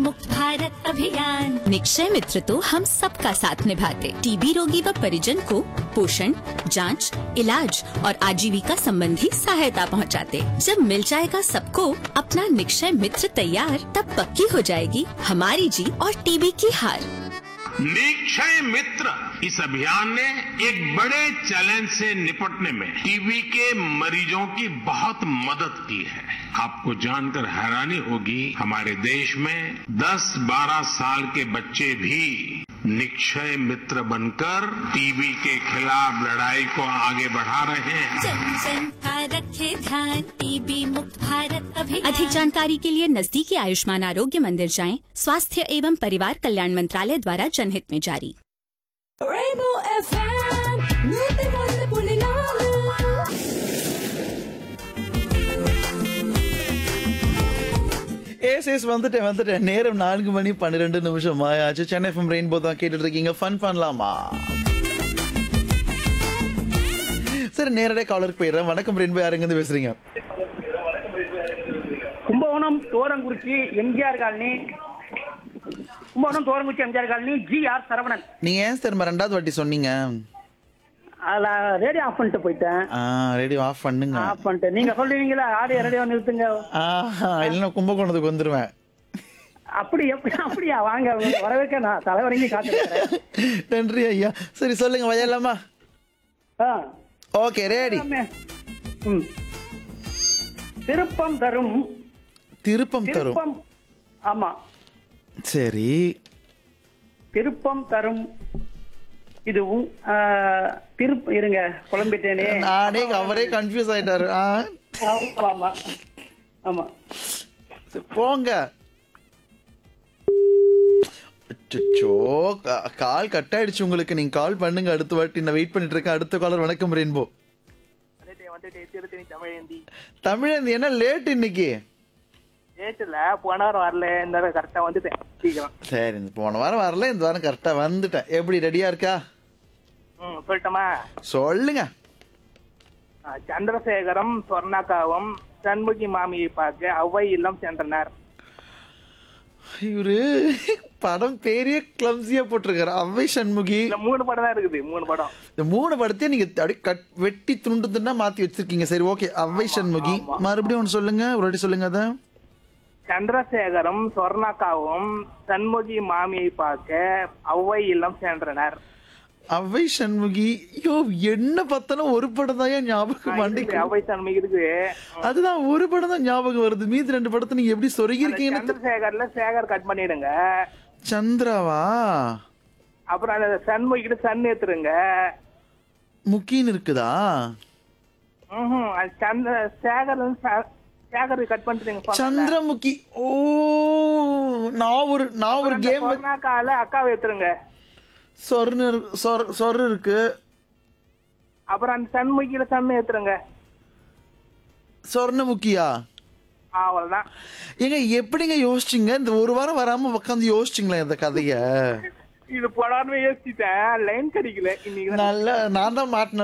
मुक्त भारत अभियान निक्षय मित्र तो हम सबका साथ निभाते टीबी रोगी व परिजन को पोषण जांच, इलाज और आजीविका संबंधी सहायता पहुंचाते। जब मिल जाएगा सबको अपना निक्षय मित्र तैयार तब पक्की हो जाएगी हमारी जीत और टीबी की हार निक्षय मित्र इस अभियान ने एक बड़े चैलेंज से निपटने में टीबी के मरीजों की बहुत मदद की है आपको जानकर हैरानी होगी हमारे देश में 10-12 साल के बच्चे भी निक्षय मित्र बनकर टीबी के खिलाफ लड़ाई को आगे बढ़ा रहे हैं जन जन का रखे ध्यान टीबी मुक्त भारत अभियान अधिक जानकारी के लिए नजदीकी आयुष्मान आरोग्य मंदिर जाएं स्वास्थ्य एवं परिवार कल्याण मंत्रालय द्वारा जनहित में जारी Rainbow FM, நூத்தி ஒன்று புள்ளி நாலு. எஸ் எஸ் வந்துட்டேன் வந்துட்டேன் நேரம் நான்கு மணி பன்னிரெண்டு நிமிஷம் ஆயாச்சு சென்னை எஃப்எம் ரெயின்போ தான் கேட்டுட்டு இருக்கீங்க ஃபன் பண்ணலாமா சரி நேரடியாக காலருக்கு போயிடுறேன் வணக்கம் ரெயின்போ யாருங்க பேசுறீங்க Kumbakonam Thorankurichi MGR colony Kumbakonam Thorankurichi MGR colony G R Saravanan நீங்க ஏன் சார் ரெண்டாவது வாட்டி சொன்னீங்க அதுல ரேடியோ ஆஃப் பண்ணிட்டு போயிட்டேன் ஆ ரேடியோ ஆஃப் பண்ணுங்க ஆஃப் பண்ணிட்டு நீங்க சொல்லுவீங்களா ஆடியோ ரேடியோ நிறுத்துங்க ஆஹா இல்லைன்னா கும்பகோணத்துக்கு வந்துருவேன் அப்படி எப்படி அப்படியா வாங்க உங்களை வரவேற்க நான் தலைவரையும் காத்துக்கிறேன் நன்றி ஐயா சரி சொல்லுங்க வயலாமா ஆ ஓகே ரெடி ஆமே. ம். திருப்பம் தரும் திருப்பம் தரும் திருப்பம் ஆமா சரி திருப்பம் தரும் இது உ- ஆ, திருப்ப இருங்க குழம்பிட்டேனே நானே அவரே கன்ஃபியூஸ் ஆயிட்டாரு ஆ ஆமா ஆமா ஆமா சரி, போங்க அச்சச்சோ, கா- கால் கட் ஆயிடுச்சு உங்களுக்கு நீங்க கால் பண்ணுங்க அடுத்த வாட்டி நான் வெயிட் பண்ணிட்டு இருக்கேன் அடுத்த காலர் வணக்கம் ரெயின்போ வந்துட்டு திருத்தணி தமிழேந்தி தமிழன் என்ன லேட் இன்னைக்கு ஏற்றுல போன வாரம் வரல இந்த கரெக்டா வந்துட்டேன் சீக்கிரம் சரி இந்த போன வாரம் வரல இந்த வாரம் கரெக்டா வந்துட்டேன் எப்படி ரெடியா இருக்கா ம் சொல்லட்டுமா சொல்லுங்க ஆ, சந்திரசேகரம் சொர்ணாக்காவும் சண்முகி மாமியை பார்க்க அவ்வை இல்லம் சென்றனர் இவரு படம் பெரிய கிளம்சியா போட்டிருக்காரு அவ்வை சண்முகி இந்த மூணு படம் தான் இருக்குது மூணு படம் இந்த மூணு படத்தையும் நீங்க அப்படியே கட் வெட்டி துண்டு துண்டா மாத்தி வச்சிருக்கீங்க சரி ஓகே அவ்வை சண்முகி மறுபடியும் ஒன்று சொல்லுங்க ஒரு வாட்டி சொல்லுங்க அத சந்திரசேகரம் சொர்ணாக்காவும் சண்முகி மாமியை பார்க்க அவ்வை இல்லம் சென்றனர் அவ்வை சண்முகி ஐயோ என்ன பார்த்தாலும் ஒரு படம் தான் ஏன் ஞாபகம் மண்டைக்கு அவ்வை சண்முகி இருக்கு அதுதான் ஒரு படம் தான் ஞாபகம் வருது மீதி ரெண்டு படத்தை நீங்க எப்படி சொருகி இருக்கீங்கன்னு தெ- சந்திரசேகர்ல சேகர் கட் பண்ணிடுங்க சந்திராவா அப்புறம் அந்த சண்முகிட்டு சன் ஏத்துருங்க முக்கின்னு இருக்குதா ம்ஹும். அது சந்திர சேகர் வந்து ச- சேகர் கட் பண்ணிட்டுங்க சந்திரமுகி ஓ நான் ஒரு நான் ஒரு கேம் சொர்ணாக்கால அக்காவை ஏத்துருங்க சொர்ணு சொர் சொர் இருக்கு அப்புறம் அந்த சண்முகியில சன் ஏத்துருங்க சொர்ணமுகியா அவ்வளவுதான் ஏங்க எப்படிங்க யோசிச்சீங்க இந்த ஒரு வாரம் வராம உட்காந்து யோசிச்சிங்களா இந்த கதைய இது போடாம யோசிச்சுட்டேன் லைன் கிடைக்கல இன்னைக்கு தான் நல்ல நான் தான் மாட்டினேன்